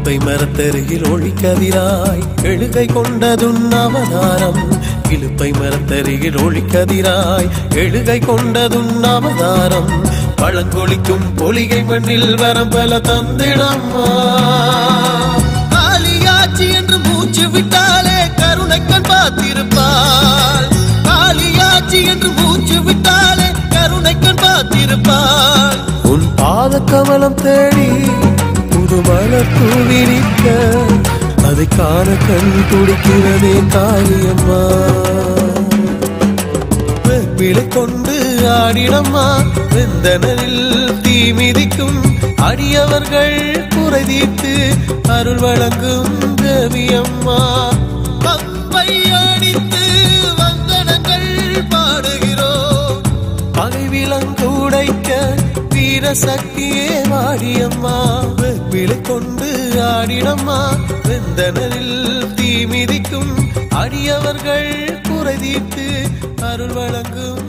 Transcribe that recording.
இழுப்பை மரத்தருகில் ஒளிக்கதிராய் எழுகை கொண்டதுன் அவதாரம் இழுப்பை மரத்தருகில் ஒளிக்கதிராய் எழுகை கொண்டதுன் அவதாரம் பழங்கொழிக்கும் பொலிகை மண்ணில் வரம் பல தந்திடம்மா காளியாச்சி என்று மூச்சு விட்டாலே கருணைக்கண் பார்த்திருப்பாள் காளியாச்சி என்று மூச்சு விட்டாலே கருணைக்கண் பார்த்திருப்பாள் உன் பாத கமலம் தேடி புது மலர் தூவி நிற்க அதை காண கண் துடிக்கிறதே காளியம்மா வேப்பிலை கொண்டு ஆடிடம்மா வெந்தனில் தீ மிதிக்கும் அடியவர்கள் குறை தீர்த்து அருள் வழங்கும் தேவியம்மா பம்பை அடித்து வந்தனங்கள் பாடுகிறோம் பகை விலங்குடைக்க வீர சக்தியே வாடியம்மா வேப்பிலை கொண்டு ஆடிடம்மா வெந்தனில் தீ மிதிக்கும் அடியவர்கள் குறை தீர்த்து அருள் வழங்கும்